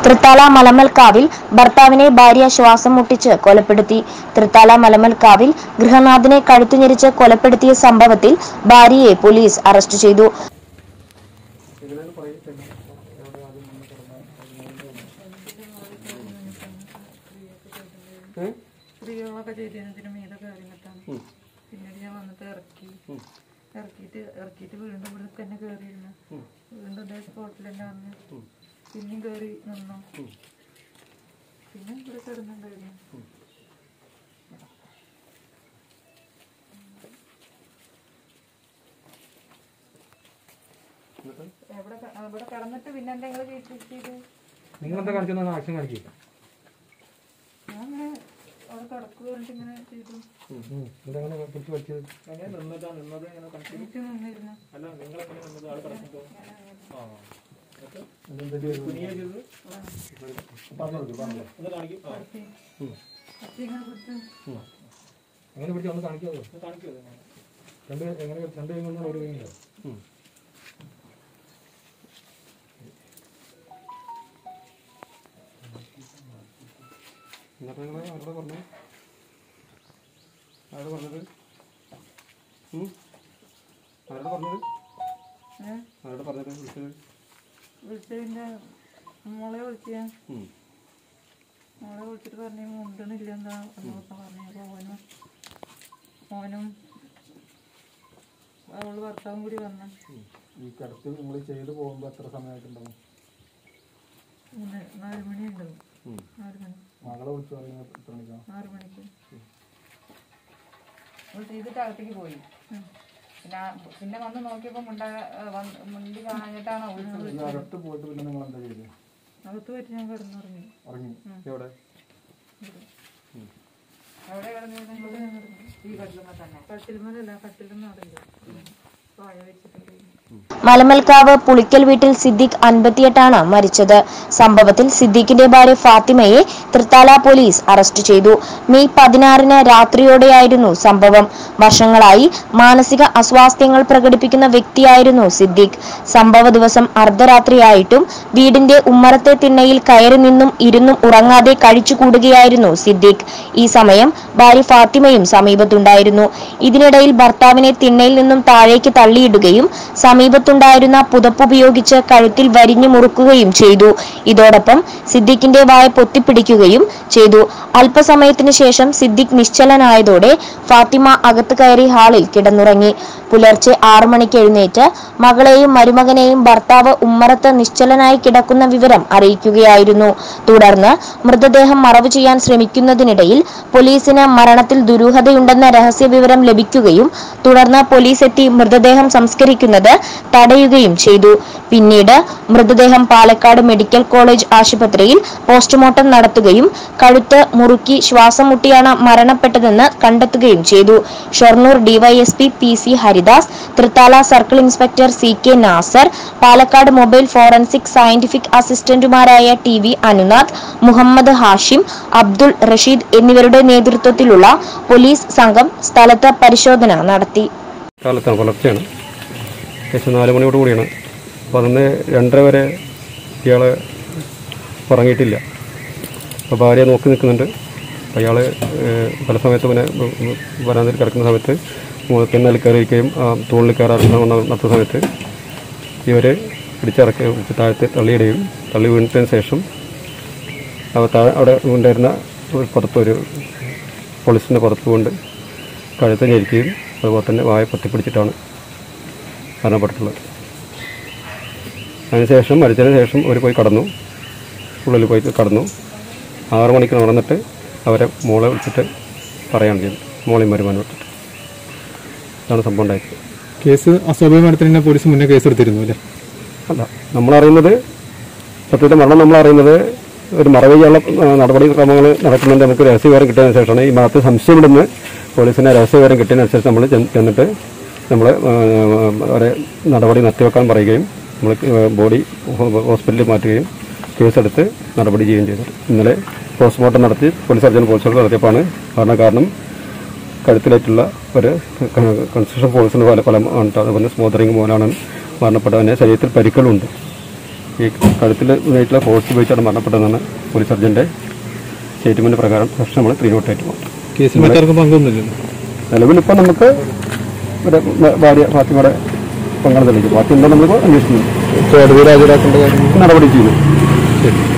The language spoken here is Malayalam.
തൃത്താല മലമൽക്കാവിൽ ഭർത്താവിനെ ഭാര്യ ശ്വാസം മുട്ടിച്ച് കൊലപ്പെടുത്തി തൃത്താല മലമൽക്കാവിൽ ഗൃഹനാഥനെ കഴുത്തുഞെരിച്ച് കൊലപ്പെടുത്തിയ സംഭവത്തിൽ ഭാര്യയെ പോലീസ് അറസ്റ്റ് ചെയ്തു സ്ത്രീകളൊക്കെ ചെയ്തതിന് മീതെ കയറിയിട്ടാണ് പിന്നീട് ഞാൻ വന്നിട്ട് ഇറക്കി ഇറക്കിയിട്ട് ഇറക്കിയിട്ട് വീണ്ടും ഇവിടെ തന്നെ കയറിയിരുന്നു വീണ്ടും ഇതേ സ്പോട്ടിൽ തന്നെ വന്ന് പിന്നെയും കയറി നിന്നു പിന്നെ ഇവിടെ കിടന്നുണ്ടായിരുന്നു എവിടെ ക- ഇവിടെ കിടന്നിട്ട് പിന്നെ എന്താ നിങ്ങൾ ചെയ്ത് നിങ്ങളെന്താ കാണിച്ചത് ആക്ഷൻ കാണിക്കുക ഞാൻ അങ്ങനെ അവിടെ കിടക്കുക ഇങ്ങനെ ചെയ്തു എന്താ അങ്ങനെ പിടിച്ച് വലിച്ചത് എനിക്ക് നിന്നിരുന്നു അതെന്താ ചെയ്തത്? പറഞ്ഞു കൊടുക്ക്, പറഞ്ഞു കൊടുക്ക്. അപ്പൊ ഇങ്ങനെ പിടിച്ചു എങ്ങനെ പിടിച്ച് ഒന്ന് കാണിക്കാമോ രണ്ട് എങ്ങനെ രണ്ട് കൈ കൊണ്ടാണ് ഒരു കൈ എന്നിട്ട് നിങ്ങൾ ആരോട് പറഞ്ഞു ആരോട് പറഞ്ഞത് ഉം? ആരോട് പറഞ്ഞത് ഏഹ് ആരോട് പറഞ്ഞത് വിളിച്ചത് വിളിച്ചതിന്റെ മോളെ വിളിച്ച ഉം. മോളെ വിളിച്ചിട്ട് പറഞ്ഞു മുണ്ടണില്ല എന്താ എന്നൊക്കെ പറഞ്ഞു അപ്പൊ ഓനും ഓനും അവള് ഭർത്താവും കൂടി വന്നു ഈ കിടത്ത് നിങ്ങൾ ചെയ്ത് പോകുമ്പോൾ എത്ര സമയമായിട്ടുണ്ടാവും മൂന്ന് നാല് മണി ഉണ്ടാവും ഉം. നാല് മണി മകളെ വിളിച്ച് പറയുന്നത് എത്ര മണിക്കാണ് ആറ് മണിക്ക് അവൾ ചെയ്തിട്ട് അകത്തേക്ക് പോയി പിന്നെ ആ- പിന്നെ വന്ന് നോക്കിയപ്പോ മുണ്ട ആ, വന്ന് മുണ്ടി കാണാഞ്ഞിട്ടാണ് വിളിച്ചത് ഈ അകത്ത് പോയിട്ട് പിന്നെ നിങ്ങൾ എന്താ ചെയ്തത് അകത്ത് പോയിട്ട് ഞാൻ കിടന്നുറങ്ങി ഇറങ്ങി എവിടെ എവിടെ കിടന്നു ഇവിടെ ഞാൻ കിടന്നു ഈ കട്ടിലുമ്പോ തന്നെ കട്ടിൽമലല്ല കട്ടിലൊന്നും അവിടെ പായ വെച്ചിട്ടുണ്ട് മലമൽക്കാവ് പുളിക്കൽ വീട്ടിൽ സിദ്ദിഖ് അൻപത്തിയെട്ടാണ് മരിച്ചത് സംഭവത്തിൽ സിദ്ദിഖിന്റെ ഭാര്യ ഫാത്തിമയെ തൃത്താല പോലീസ് അറസ്റ്റ് ചെയ്തു മെയ് പതിനാറിന് രാത്രിയോടെയായിരുന്നു സംഭവം വർഷങ്ങളായി മാനസിക അസ്വാസ്ഥ്യങ്ങൾ പ്രകടിപ്പിക്കുന്ന വ്യക്തിയായിരുന്നു സിദ്ദിഖ് സംഭവ ദിവസം അർദ്ധരാത്രിയായിട്ടും വീടിന്റെ ഉമ്മറത്തെ തിണ്ണയിൽ കയറി നിന്നും ഇരുന്നും ഉറങ്ങാതെ കഴിച്ചുകൂടുകയായിരുന്നു സിദ്ദിഖ് ഈ സമയം ഭാര്യ ഫാത്തിമയും സമീപത്തുണ്ടായിരുന്നു ഇതിനിടയിൽ ഭർത്താവിനെ തിണ്ണയിൽ നിന്നും താഴേക്ക് തള്ളിയിടുകയും സമീപത്തുണ്ടായിരുന്ന പുതപ്പുപയോഗിച്ച് കഴുത്തിൽ വരിഞ്ഞു മുറുക്കുകയും ചെയ്തു ഇതോടൊപ്പം സിദ്ദിഖിന്റെ വായ പൊത്തിപ്പിടിക്കുകയും ചെയ്തു അല്പസമയത്തിന് ശേഷം സിദ്ദിഖ് നിശ്ചലനായതോടെ ഫാത്തിമ അകത്ത് കയറി ഹാളിൽ കിടന്നുറങ്ങി പുലർച്ചെ ആറു മണിക്ക് എഴുന്നേറ്റ് മകളെയും മരുമകനെയും ഭർത്താവ് ഉമ്മറത്ത് നിശ്ചലനായി കിടക്കുന്ന വിവരം അറിയിക്കുകയായിരുന്നു തുടർന്ന് മൃതദേഹം മറവ് ചെയ്യാൻ ശ്രമിക്കുന്നതിനിടയിൽ പോലീസിന് മരണത്തിൽ ദുരൂഹതയുണ്ടെന്ന രഹസ്യ വിവരം ലഭിക്കുകയും തുടർന്ന് പോലീസ് എത്തി മൃതദേഹം സംസ്കരിക്കുന്നത് തടയുകയും ചെയ്തു പിന്നീട് മൃതദേഹം പാലക്കാട് മെഡിക്കൽ കോളേജ് ആശുപത്രിയിൽ പോസ്റ്റ്മോർട്ടം നടത്തുകയും കഴുത്ത് മുറുക്കി ശ്വാസം മുട്ടിയാണ് മരണപ്പെട്ടതെന്ന് കണ്ടെത്തുകയും ചെയ്തു Shoranur DYSP P C Haridas Thrithala circle inspector C K Nasar Palakkad mobile forensic scientific അസിസ്റ്റന്റുമാരായ ടി വി അനുനാഥ് മുഹമ്മദ് ഹാഷിം അബ്ദുൾ റഷീദ് എന്നിവരുടെ നേതൃത്വത്തിലുള്ള പോലീസ് സംഘം സ്ഥലത്ത് പരിശോധന നടത്തി കാലത്താണ് പുലർച്ചെയാണ് ഏകദേശം നാല് മണിയോട് കൂടിയാണ് അപ്പോൾ അന്ന് രണ്ടര വരെ ഇയാൾ ഉറങ്ങിയിട്ടില്ല അപ്പോൾ ഭാര്യ നോക്കി നിൽക്കുന്നുണ്ട് അപ്പോൾ അയാൾ പല സമയത്ത് പിന്നെ വരാൻ കിടക്കുന്ന സമയത്ത് തെന്നൽ കയറിയിരിക്കുകയും ആ തൂണിൽ കയറാൻ നടത്തുന്ന സമയത്ത് ഇവർ പിടിച്ചിറക്കി പിടിച്ച് താഴത്ത് തള്ളിയിടുകയും തള്ളി വീണിട്ടതിന് ശേഷം അവ താഴെ അവിടെ ഉണ്ടായിരുന്ന ഒരു പുറത്ത് ഒരു പോലീസിൻ്റെ പുറത്ത് കൊണ്ട് കഴുത്ത് ഞെരിക്കുകയും അതുപോലെ തന്നെ വായ പൊത്തിപ്പിടിച്ചിട്ടാണ് മരണപ്പെട്ടിട്ടുള്ളത് അതിനുശേഷം മരിച്ചതിന് ശേഷം അവർ പോയി കടന്നു ഉള്ളിൽ പോയി കടന്നു ആറു മണിക്ക് നടന്നിട്ട് അവരെ മോളെ വിളിച്ചിട്ട് പറയാണ് ചെയ്തത് മോളെയും വരുമാനം വിട്ടിട്ട് ഇതാണ് സംഭവം ഉണ്ടായത് കേസ് അസ്വാഭാവിക മരണത്തിന് തന്നെ പോലീസ് മുന്നേ കേസ് എടുത്തിരുന്നു അല്ലേ അല്ല നമ്മളറിയുന്നത് സത്യത്തെ മരണം നമ്മളറിയുന്നത് ഒരു മറവ് ചെയ്യാനുള്ള ആ, നടപടി ക്രമങ്ങൾ നടക്കുന്നുണ്ട് നമുക്ക് രഹസ്യവിവരം കിട്ടിയതിന് ശേഷമാണ് ഈ ഭാഗത്ത് സംശയമുണ്ടെന്ന് പോലീസിന് രഹസ്യവിവരം കിട്ടിയതിനനുസരിച്ച് നമ്മൾ ചെന്ന് ചെന്നിട്ട് നമ്മൾ അവരെ നടപടി നിർത്തിവെക്കാൻ പറയുകയും നമ്മൾ ബോഡി ഹോസ്പിറ്റലിൽ മാറ്റുകയും കേസെടുത്ത് നടപടി ചെയ്യുകയും ചെയ്തു ഇന്നലെ പോസ്റ്റ്മോർട്ടം നടത്തി പോലീസ് സർജൻ പോലീസുകൾ നടത്തിയപ്പോഴാണ് കാരണം കാരണം കഴുത്തിലേറ്റുള്ള ഒരു കൺസ്ട്രക്ഷൻ ഫോഴ്സിന് പല ഫലം അതുപോലെ സ്മോദറിങ് മൂലമാണ് മരണപ്പെട്ടവന് ശരീരത്തിൽ പരിക്കളുണ്ട് ഈ കഴുത്തിൽ ഇതായിട്ടുള്ള ഫോഴ്സ് ഉപയോഗിച്ചാണ് മരണപ്പെട്ടതെന്നാണ് പോലീസ് സർജൻ്റെ സ്റ്റേറ്റ്മെൻറ്റ് പ്രകാരം സെക്ഷൻ നമ്മൾ ത്രീ നോട്ട് ആയിട്ട് പോകും കേസിൽ മറ്റാർക്കും പങ്കൊന്നുമില്ലല്ലോ നിലവിൽ ഇപ്പോൾ നമുക്ക് ഒരു ഭാര്യ ഫാത്തിമയുടെ പങ്കാണ് തെളിയിക്കും ബാക്കി എന്താ നമ്മളിപ്പോൾ അന്വേഷിക്കുന്നു കോടതിയിൽ ഹാജരാക്കേണ്ട കാര്യം നടപടി ചെയ്യുന്നു